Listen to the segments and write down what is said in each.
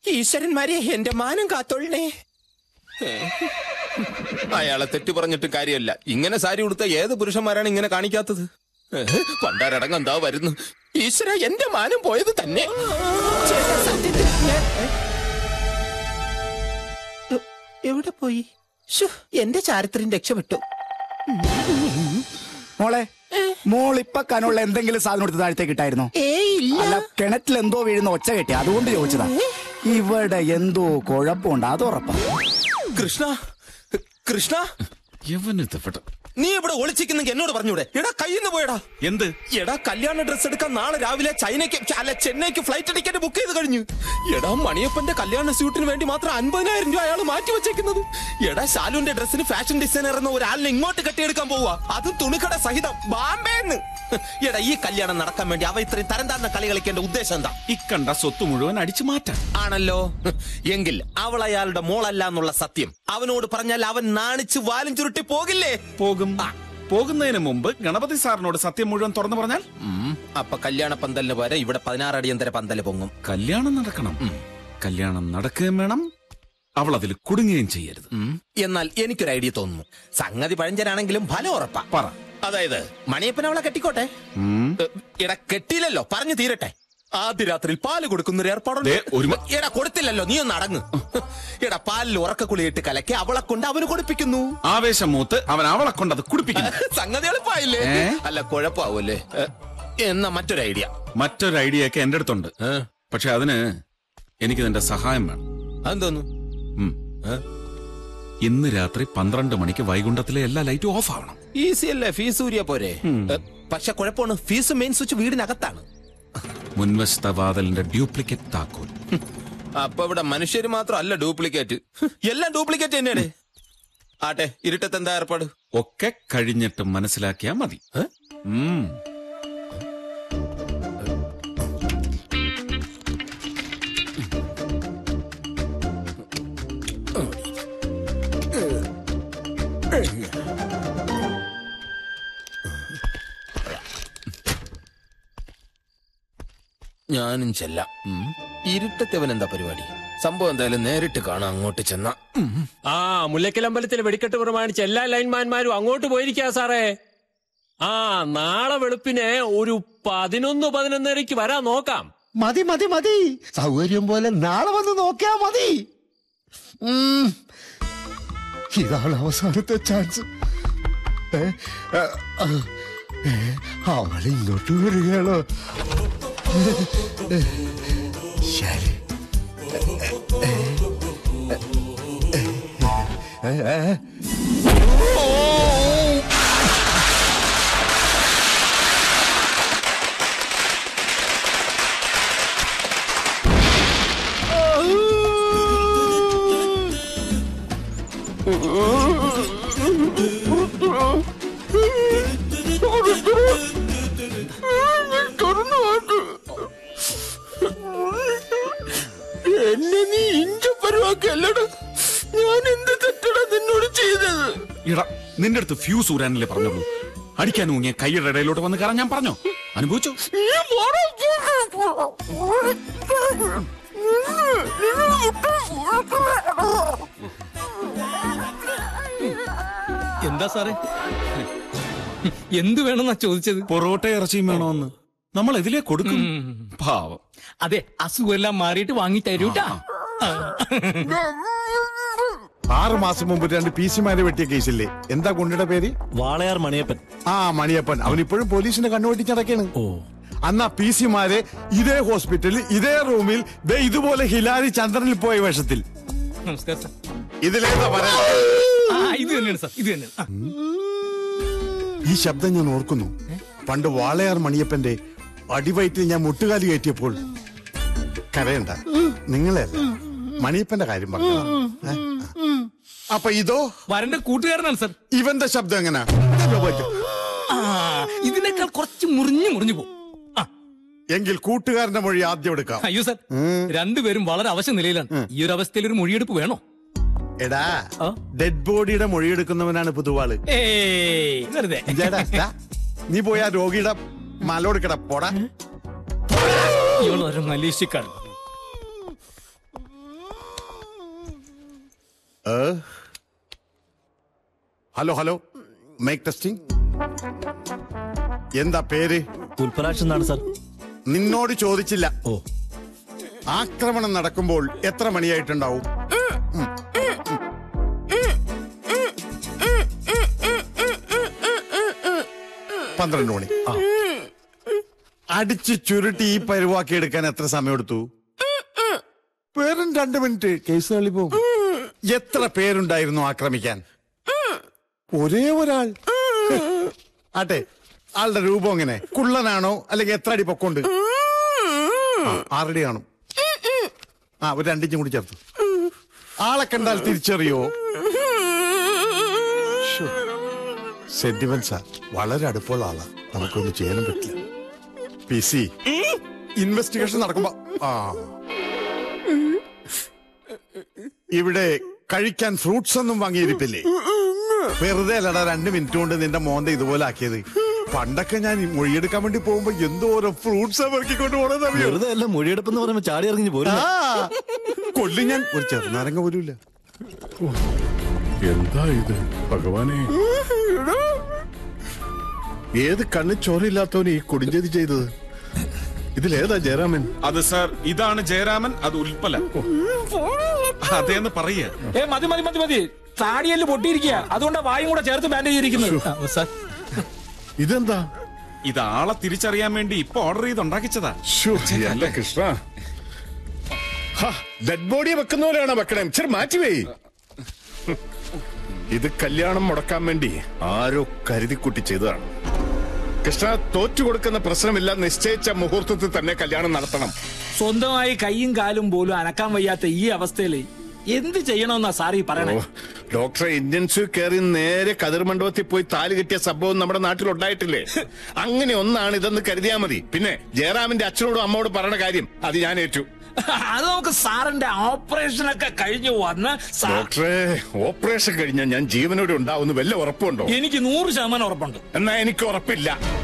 ഈശ്വരന്മാരെ എന്റെ മാനം കാത്തോളണേ അയാളെ തെറ്റു പറഞ്ഞിട്ട് കാര്യമല്ല ഇങ്ങനെ സാരി ഉടുത്ത ഏത് പുരുഷന്മാരാണ് ഇങ്ങനെ കാണിക്കാത്തത് ഏഹ്, പണ്ടാരടങ്ങ് എന്താ വരുന്നു ഈശ്വര എന്റെ മാനം പോയത് തന്നെ ചേട്ടാ, സത്യത്തിൽ ഞാൻ- എ- എവിടെ പോയി ശ്ശോ, എന്റെ ചാരിത്രം രക്ഷപ്പെട്ടു മോളെ മോൾ ഇപ്പൊ കനുള്ള എന്തെങ്കിലും സാധനം എടുത്ത് താഴത്തേക്ക് ഇട്ടായിരുന്നോ ഏയ് ഇല്ല അല്ല കിണറ്റിൽ എന്തോ വീഴുന്ന ഒച്ച കെട്ടി അതുകൊണ്ട് ചോദിച്ചതാ ഇവിടെ എന്തോ കുഴപ്പമുണ്ട് അത് ഉറപ്പാ കൃഷ്ണ കൃഷ്ണ യവനിത് ഇവിടെ നീ ഇവിടെ ഒളിച്ചിക്കുന്നെങ്കിൽ എന്നോട് പറഞ്ഞൂടെ എടാ കയ്യിന്ന് പോയടാ എന്ത് എടാ കല്യാണ ഡ്രസ് എടുക്കാൻ നാളെ രാവിലെ ചൈനയ്ക്ക് ഛ, അല്ല ചെന്നൈക്ക് ഫ്ലൈറ്റ് ടിക്കറ്റ് ബുക്ക് ചെയ്ത് കഴിഞ്ഞു എടാ മണിയപ്പന്റെ കല്യാണ സ്യൂട്ടിന് വേണ്ടി മാത്രം അൻപതിനായിരം രൂപ അയാൾ മാറ്റി വെച്ചേക്കുന്നത് എടാ ശാലുവിന്റെ ഡ്രസ്സിന് ഫാഷൻ ഡിസൈനർ എന്ന ഒരാളിനെ ഇങ്ങോട്ട് കെട്ടിയെടുക്കാൻ പോവാ അതും തുണിക്കട സഹിതം ബാംബേന്ന് എടാ ഈ കല്യാണം നടക്കാൻ വേണ്ടി അവ ഇത്രയും തരം താഴ്ന്ന കളി കളിക്കേണ്ട ഉദ്ദേശം എന്താ ഇക്കണ്ട സ്വത്ത് മുഴുവൻ അടിച്ചു മാറ്റാൻ ആണല്ലോ എങ്കിൽ അവൾ അയാളുടെ മോളല്ല എന്നുള്ള സത്യം അവനോട് പറഞ്ഞാൽ അവൻ നാണിച്ച് വാലും ചുരുട്ടി പോകില്ലേ പോകും പോകുന്നതിന് മുമ്പ് ഗണപതി സാറിനോട് സത്യം മുഴുവൻ തുറന്നു പറഞ്ഞാൽ ഉം, അപ്പൊ കല്യാണ പന്തലിന് പോരെ ഇവിടെ പതിനാറ് അടിയന്തര പന്തല് പൊങ്ങും കല്യാണം നടക്കണം കല്യാണം നടക്കുകയും വേണം അവൾ അതിൽ കുടുങ്ങുകയും ചെയ്യരുത് ഉം. എന്നാൽ എനിക്കൊരു ഐഡിയ തോന്നുന്നു സംഗതി പഴഞ്ചനാണെങ്കിലും ഫലം ഉറപ്പാ പറ അതായത് മണിയപ്പൻ അവളെ കെട്ടിക്കോട്ടെ ഉം. എ, എടാ കെട്ടിയില്ലല്ലോ പറഞ്ഞു തീരട്ടെ ആദ്യ രാത്രിയിൽ പാല് കൊടുക്കുന്ന ഒരു ഏർപ്പാടുണ്ട് ദേ, ഒരു മ- എടാ കൊടുത്തില്ലല്ലോ നീ ഒന്ന് അടങ്ങ് എടാ പാലിൽ ഉറക്കക്കുളിയിട്ട് കലക്കി അവളെ കൊണ്ട് അവന് കൊടുപ്പിക്കുന്നു ആവേശം മൂത്ത് അവൻ അവളെ കൊണ്ട് അത് കുടിപ്പിക്കുന്നു സംഗതി എളുപ്പമായില്ലേ ഏ? അല്ല കുഴപ്പമാവൂല്ലേ എ, എന്നാ മറ്റൊരു ഐഡിയ മറ്റൊരു ഐഡിയ ഒക്കെ എന്റെ അടുത്തുണ്ട് പക്ഷെ അതിന് എനിക്ക് നിന്റെ സഹായം വേണം അതെന്തോന്നു ഉം. ഇന്ന് രാത്രി പന്ത്രണ്ട് മണിക്ക് വൈകുണ്ഠത്തിലെ എല്ലാ ലൈറ്റും ഓഫ് ആവണം ഈസി അല്ലേ ഫീസ് ഊരിയ പോരെ എ, പക്ഷെ കുഴപ്പമാണ് ഫീസ് മെയിൻ സ്വിച്ച് വീടിനകത്താണ് മുൻവശത്തെ വാതിലിന്റെ ഡ്യൂപ്ലിക്കേറ്റ് താക്കോൽ അപ്പൊ ഇവിടെ മനുഷ്യര് മാത്രം അല്ല ഡ്യൂപ്ലിക്കേറ്റ് എല്ലാം ഡ്യൂപ്ലിക്കേറ്റ് തന്നെയാണ് ആട്ടെ ഇരുട്ടത്ത് എന്താ ഏർപ്പാട് ഒക്കെ കഴിഞ്ഞിട്ട് മനസ്സിലാക്കിയാ മതി ഏ? ഉം. ഞാനും ചെല്ലാം ഉം. ഇരുട്ടത്തവൻ എന്താ പരിപാടി സംഭവം എന്തായാലും നേരിട്ട് കാണാം അങ്ങോട്ട് ചെന്ന ആ മുല്ലക്കൽ അമ്പലത്തിലെ വെടിക്കെട്ട് പ്രമാണിച്ച് എല്ലാ ലൈൻമാൻമാരും അങ്ങോട്ട് പോയിരിക്കാ സാറേ ആ നാളെ വെളുപ്പിന് ഒരു പതിനൊന്ന് പതിനൊന്നരയ്ക്ക് വരാൻ നോക്കാം മതി മതി മതി സൗകര്യം പോലെ നാളെ വന്ന് നോക്കിയാ മതി ഉം. ഇതാണ് അവസാനത്തെ ചാൻസ് ഏ, ഏ, ആ, ഏ, അവൾ ഇങ്ങോട്ട് വരികയാണോ ശരി ഏ, ഏ, ഏ. എന്നെ നീ ഇഞ്ച പരുവാക്കല്ലട ഞാൻ എന്ത് തെറ്റടാ നിന്നോട് ചെയ്തത് ഇട നിന്റെ അടുത്ത് ഫ്യൂസ് ഊരാനല്ലേ പറഞ്ഞുള്ളൂ അടിക്കാൻ ഊങ്ങിയ കൈയുടെ ഇടയിലോട്ട് വന്ന് കയറാൻ ഞാൻ പറഞ്ഞു അനുഭവിച്ചു എന്താ സാറേ എന്ത് വേണമെന്നാ ചോദിച്ചത് പൊറോട്ട ഇറച്ചിയും വേണോന്ന് നമ്മൾ ഇതിലേ കൊടുക്കും പാവം അതെ അസുഖമെല്ലാം മാറിയിട്ട് വാങ്ങി തരൂട്ടാ ആറ് മാസം മുമ്പ് രണ്ട് പി സിമാരെ വെട്ടിയ കേസില്ലേ എന്താ ഗുണ്ടയുടെ പേര് വാളയാർ മണിയപ്പൻ ആ മണിയപ്പൻ അവൻ ഇപ്പോഴും പോലീസിന്റെ കണ്ണുവെട്ടിച്ച് നടക്കാണ് അന്ന് ആ പി സിമാരെ ഇതേ ഹോസ്പിറ്റലിൽ ഇതേ റൂമിൽ ദേ ഇതുപോലെ ഹിലാരി ചന്ദ്രനിൽ പോയ വേഷത്തിൽ നമസ്കാരം സാർ ഇതിലേതാ പറയാ ആ ഇത് തന്നെയാണ് സാർ ഇത് തന്നെയാണ് ആ. ഈ ശബ്ദം ഞാൻ ഓർക്കുന്നു പണ്ട് വാളയാർ മണിയപ്പന്റെ അടിവയറ്റിൽ ഞാൻ മുട്ടുകാലി കയറ്റിയപ്പോൾ കരയണ്ട നിങ്ങളെ അല്ല മണിയപ്പന്റെ കാര്യം പറഞ്ഞു അപ്പൊ ഇതോ വരന്റെ കൂട്ടുകാരനാണ് സാർ ഇവന്റെ ശബ്ദം എങ്ങനാ ആ ഇതിനേക്കാൾ കുറച്ച് മുറിഞ്ഞു മുറിഞ്ഞു പോകും ആ എങ്കിൽ കൂട്ടുകാരന്റെ മൊഴി ആദ്യം എടുക്കാം അയ്യോ സാർ രണ്ടുപേരും വളരെ അവശ നിലയിലാണ് ഈ ഒരു അവസ്ഥയിൽ ഒരു മൊഴിയെടുപ്പ് വേണോ എടാ ആ? ഡെഡ് ബോഡിയുടെ മൊഴിയെടുക്കുന്നവനാണ് പുതുവാള് ഏയ് വെറുതെ ഇതാടാ, ദാ, നീ പോയി ആ രോഗിയുടെ മലോടുക്കട പോടാ ഇവള് ഒരു മലേഷ്യക്കാരൻ ഹലോ ഹലോ മേക്ക് ടെസ്റ്റിംഗ് എന്താ പേര് പുൽപ്പരാക്ഷൻ എന്നാണ് സാർ നിന്നോട് ചോദിച്ചില്ല ഓ ആക്രമണം നടക്കുമ്പോൾ എത്ര മണിയായിട്ടുണ്ടാവും ഉം. പന്ത്രണ്ട് മണി ആ. അടിച്ച് ചുരുട്ടി ഈ പരുവാക്കി എടുക്കാൻ എത്ര സമയമെടുത്തു വെറും രണ്ട് മിനിറ്റ് കേസ് തള്ളി പോകും എത്ര പേരുണ്ടായിരുന്നു ആക്രമിക്കാൻ ഒരേ ഒരാൾ ആട്ടെ ആളുടെ രൂപം എങ്ങനെ കുള്ളനാണോ അല്ലെങ്കിൽ എത്ര അടി പൊക്കമുണ്ട് ആ, ആറടി കാണും ആ ഒരു രണ്ടിഞ്ചും കൂടി ചേർത്തു ആളെ കണ്ടാൽ തിരിച്ചറിയോ സെന്റിമെന്റ്സാ വളരെ അടുപ്പമുള്ള ആളാ നമുക്കൊന്നും ചെയ്യാനും പറ്റില്ല പി സി ഇൻവെസ്റ്റിഗേഷൻ നടക്കുമ്പോ ആ ഇവിടെ കഴിക്കാൻ ഫ്രൂട്ട്സ് ഒന്നും വാങ്ങിയിരിപ്പില്ലേ വെറുതെ അല്ലടാ രണ്ട് മിനിറ്റ് കൊണ്ട് നിന്റെ മോന്ത ഇതുപോലെ ആക്കിയത് പണ്ടൊക്കെ ഞാൻ ഈ മൊഴിയെടുക്കാൻ വേണ്ടി പോകുമ്പോ എന്തോരം ഫ്രൂട്ട്സ് പെറുക്കിക്കൊണ്ട് പോണെന്ന് അറിയോ വെറുതെ അല്ല മൊഴിയെടുപ്പെന്ന് പറയുമ്പോ ചാടി ഇറങ്ങി പോരും ആ കൊല്ലി ഞാൻ ഒരു ചെറുനാരങ്ങ പോലും ഇല്ല എന്താ ഇത് ഭഗവാനെ ഏത് കണ്ണ് ചോരയില്ലാത്തവന് ഈ കൊടിഞ്ചേരി ചെയ്തത് ഇതിലേതാ ജയരാമൻ അത് സാർ ഇതാണ് ജയരാമൻ അത് ഉൽപ്പല അതേന്ന് പറയ ഏ മതി മതി മതി മതി താടിയല് പൊട്ടിയിരിക്കുക അതുകൊണ്ട് വായും കൂടെ ചേർത്ത് ബാൻഡ് ചെയ്തിരിക്കുന്നത് സാർ ഇതെന്താ ഇത് ആളെ തിരിച്ചറിയാൻ വേണ്ടി ഇപ്പൊ ഓർഡർ ചെയ്ത് ഉണ്ടാക്കിച്ചതാ ശ്ശോ, എന്റെ കൃഷ്ണ ഡെഡ് ബോഡിയെ വെക്കുന്ന പോലെയാണോ വെക്കണേ ഇച്ചിരി മാറ്റിവേ ഇത് കല്യാണം മുടക്കാൻ വേണ്ടി ആരോ കരുതിക്കുട്ടി ചെയ്തതാണ് കൃഷ്ണ തോറ്റു കൊടുക്കുന്ന പ്രശ്നമില്ല നിശ്ചയിച്ച മുഹൂർത്തത്തിൽ തന്നെ കല്യാണം നടത്തണം സ്വന്തമായി കൈയും കാലും പോലും അനക്കാൻ വയ്യാത്ത ഈ അവസ്ഥയിൽ എന്ത് ചെയ്യണമെന്നാ സാർ ഈ പറയണേ ഓ, ഡോക്ടറെ ഇന്ത്യൻസ് കയറി നേരെ കതിർ മണ്ഡപത്തിൽ പോയി താലി കെട്ടിയ സംഭവം നമ്മുടെ നാട്ടിൽ ഉണ്ടായിട്ടില്ലേ അങ്ങനെ ഒന്നാണ് ഇതെന്ന് കരുതിയാ മതി പിന്നെ ജയറാമിന്റെ അച്ഛനോടും അമ്മോടും പറഞ്ഞ കാര്യം അത് ഞാൻ ഏറ്റു അത് നമുക്ക് സാറിന്റെ ഓപ്പറേഷൻ ഒക്കെ കഴിഞ്ഞു വന്ന് സാ- ഡോക്ടറെ ഓപ്പറേഷൻ കഴിഞ്ഞാൽ ഞാൻ ജീവനോടെ ഉണ്ടാവുന്ന വല്ല ഉറപ്പുണ്ടോ എനിക്ക് നൂറ് ശതമാനം ഉറപ്പുണ്ട് എന്നാ എനിക്ക് ഉറപ്പില്ല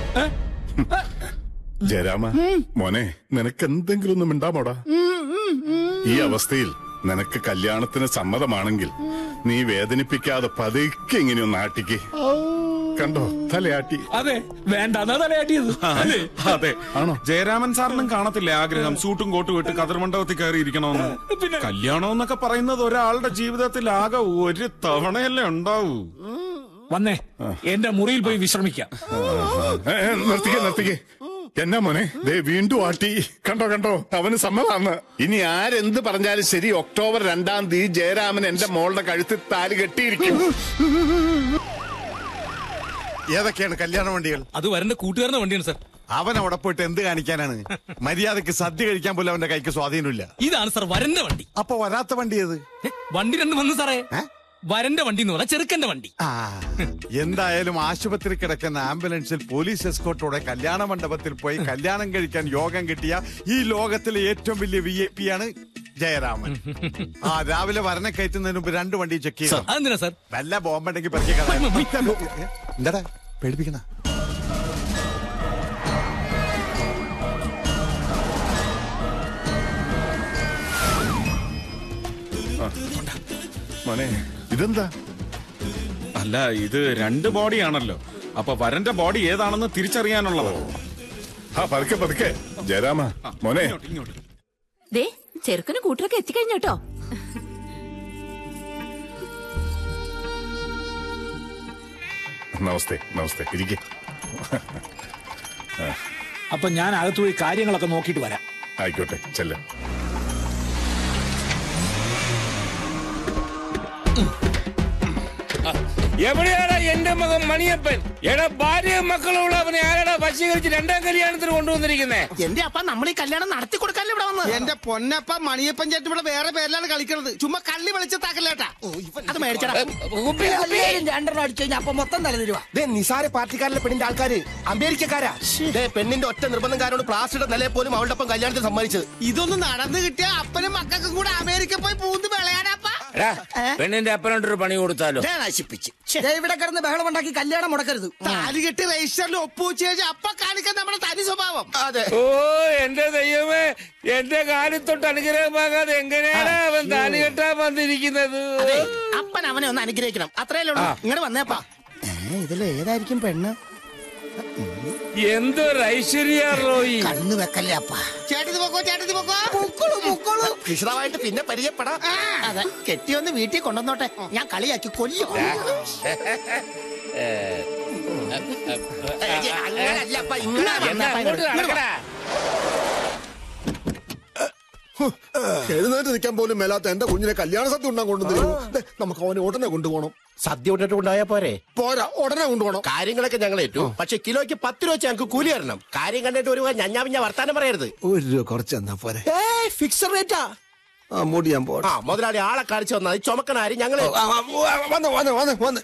ജയരാമ മോനെ നിനക്ക് എന്തെങ്കിലും ഒന്നും മിണ്ടാമോടാ ഈ അവസ്ഥയിൽ നിനക്ക് കല്യാണത്തിന് സമ്മതമാണെങ്കിൽ നീ വേദനിപ്പിക്കാതെ പതുക്കെ ഇങ്ങനെയൊന്ന് ആട്ടിക്ക് കണ്ടോ തലയാട്ടി അതെ വേണ്ട എന്നാ തലയാട്ടിയത് അല്ലേ? അതെ ജയരാമൻ സാറിനും കാണത്തില്ലേ ആഗ്രഹം സൂട്ടും കോട്ടും ഇട്ട് കതിർമണ്ഡപത്തിൽ കയറി ഇരിക്കണമെന്ന് പിന്നെ? കല്യാണം എന്നൊക്കെ പറയുന്നത് ഒരാളുടെ ജീവിതത്തിൽ ആകെ ഒരു തവണയല്ലേ ഉണ്ടാവൂ വന്നേ എന്റെ മുറിയിൽ പോയി വിശ്രമിക്കാം ഏ, ഏ, നിർത്തിക്കേ നിർത്തിക്കേ എന്നാ മോനെ ദേ വീണ്ടും ആട്ടി കണ്ടോ കണ്ടോ അവന് സമ്മതാന്ന് ഇനി ആരെന്ത് പറഞ്ഞാലും ശരി ഒക്ടോബർ രണ്ടാം തീയതി ജയരാമൻ എന്റെ മോളുടെ കഴുത്തിൽ താലി കെട്ടിയിരിക്കും ഏതൊക്കെയാണ് കല്യാണ വണ്ടികൾ അത് വരന്റെ കൂട്ടുകാരന്റെ വണ്ടിയാണ് സാർ അവൻ അവിടെ പോയിട്ട് എന്ത് കാണിക്കാനാണ് മര്യാദക്ക് സദ്യ കഴിക്കാൻ പോലും അവന്റെ കൈക്ക് സ്വാധീനമില്ല ഇതാണ് സാർ വരന്റെ വണ്ടി അപ്പൊ വരാത്ത വണ്ടി ഏത് ഏ, വണ്ടി രണ്ട് വന്നു സാറേ ഏ? വരന്റെ വണ്ടി എന്ന് പറഞ്ഞാൽ ചെറുക്കന്റെ വണ്ടി ആ എന്തായാലും ആശുപത്രി കിടക്കുന്ന ആംബുലൻസിൽ പോലീസ് എസ്കോട്ടോടെ കല്യാണ മണ്ഡപത്തിൽ പോയി കല്യാണം കഴിക്കാൻ യോഗം കിട്ടിയ ഈ ലോകത്തിലെ ഏറ്റവും വലിയ വി ഐ പി ആണ് ജയരാമൻ ആ രാവിലെ വരനെ കയറ്റുന്നതിന് മുമ്പ് രണ്ട് വണ്ടി ചെക്ക് ചെയ്തു അതെന്തിനാ സാർ വല്ല ബോംബുണ്ടെങ്കിൽ പെറുക്കി കളയാം. എന്താടാ പേടിപ്പിക്കണ മോനെ ഇതെന്താ അല്ല ഇത് രണ്ട് ബോഡിയാണല്ലോ അപ്പൊ വരന്റെ ബോഡി ഏതാണെന്ന് തിരിച്ചറിയാനുള്ളതാണ് ആ പതുക്കെ പതുക്കെ ജയരാമ മോനെ ഇങ്ങോട്ട്, ഇങ്ങോട്ട്. ദേ ചെറുക്കന് കൂട്ടരൊക്കെ എത്തിക്കഴിഞ്ഞു കേട്ടോ നമസ്തേ നമസ്തേ ഇരിക്കെ അപ്പൊ ഞാൻ അകത്ത് പോയി കാര്യങ്ങളൊക്കെ നോക്കിയിട്ട് വരാം ആയിക്കോട്ടെ ചെല്ല എവിടെയാടാ എന്റെ മകൻ മണിയപ്പൻ എടാ ഭാര്യയും മക്കളുള്ള അവനെ ആരാടാ വശീകരിച്ച് രണ്ടാം കല്യാണത്തിന് കൊണ്ടുവന്നിരിക്കുന്നേ എന്റെ അപ്പ നമ്മൾ ഈ കല്യാണം നടത്തി കൊടുക്കാല്ലേ ഇവിടെ വന്ന് എന്റെ പൊന്നപ്പ മണിയപ്പൻ ചേട്ടൻ ഇവിടെ വേറെ പേരിലാണ് കളിക്കുന്നത് ചുമ്മാ കള്ളി വിളിച്ച് താക്കല്ലേട്ടാ അത് മേടിച്ചടാ രണ്ടെണ്ണം അടിച്ചു കഴിഞ്ഞാൽ അപ്പൊ മൊത്തം തലതിരുവാ ദേ നിസാര പാർട്ടിക്കാരിലെ പെണ്ണിന്റെ ആൾക്കാര് അമേരിക്കക്കാരാ ദേ പെണ്ണിന്റെ ഒറ്റ നിർബന്ധംകാരോട് പ്ലാസ്റ്റിയുടെ നിലയെ പോലും അവളുടെ ഒപ്പം കല്യാണത്തിന് സമ്മതിച്ചത് ഇതൊന്നും നടന്നു കിട്ടിയ അപ്പനും മക്കൾക്കും കൂടെ അമേരിക്ക പോയി പൂന്ത് വിളയാനപ്പ എടാ പെണ്ണിന്റെ അപ്പനോട്ടൊരു പണി കൊടുത്താലോ നശിപ്പിച്ച് ഇവിടെ കിടന്ന് ബഹളം ഉണ്ടാക്കി കല്യാണം മുടക്കരുത് താലി കെട്ടി രജിസ്റ്ററിൽ ഒപ്പുവെച്ച് കഴിഞ്ഞാൽ അപ്പൊ കാണിക്കാൻ നമ്മുടെ തനി സ്വഭാവം അതെ ഓ എന്റെ ദൈവമേ എന്റെ കാലിൽ തൊട്ട് അനുഗ്രഹമാകാതെ എങ്ങനെയാണ് അവൻ താലി കെട്ടാൻ വന്നിരിക്കുന്നത് അപ്പൻ അവനെ ഒന്ന് അനുഗ്രഹിക്കണം അത്രയല്ലേ ഉള്ളൂ ഇങ്ങോട്ട് വന്നേപ്പാ ഇതിൽ ഏതായിരിക്കും പെണ്ണ് എന്തൊരു ഐശ്വര്യ റോയി കണ്ണു വെക്കല്ലേ അപ്പ ചേട്ടത്തി പൊക്കോ ചേട്ടത്തി പൊക്കോ പൊക്കോളൂ പൊക്കോളൂ വിശദമായിട്ട് പിന്നെ പരിചയപ്പെടാം അതെ കെട്ടിയൊന്ന് വീട്ടിൽ കൊണ്ടുവന്നോട്ടെ ഞാൻ കളിയാക്കി കൊല്ലും അങ്ങനല്ല അപ്പ ഇങ്ങനെ എന്നാ അങ്ങോട്ട് നടക്കടാ എഴുന്നേറ്റ് നിൽക്കാൻ പോലും മേലാത്ത എന്റെ കുഞ്ഞിനെ കല്യാണ സദ്യ ഉണ്ടാൻ കൊണ്ടുവന്നു നമുക്ക് അവനെ ഉടനെ കൊണ്ടുപോകണം സദ്യ വിട്ടിട്ട് കൊണ്ടായാ പോരെ പോരാ ഉടനെ കൊണ്ടുപോകണം കാര്യങ്ങളൊക്കെ ഞങ്ങൾ ഏറ്റു പക്ഷെ കിലോയ്ക്ക് പത്ത് രൂപ വെച്ച് ഞങ്ങൾക്ക് കൂലി തരണം കാര്യം കണ്ടിട്ട് ഒരു ഞഞ്ഞാ പിഞ്ഞ വർത്താനം പറയരുത് ഒരു രൂപ കുറച്ച് എന്നാ പോരെ ഫിക്സഡ് റേറ്റാ ആ മുടി ഞാൻ പോട്ടെ ആ മുതലാളി ആളെ കാണിച്ചു വന്നാൽ ചുമക്കണ ആരും ഞങ്ങള് വന്ന് വന്ന് വന്ന് വന്ന്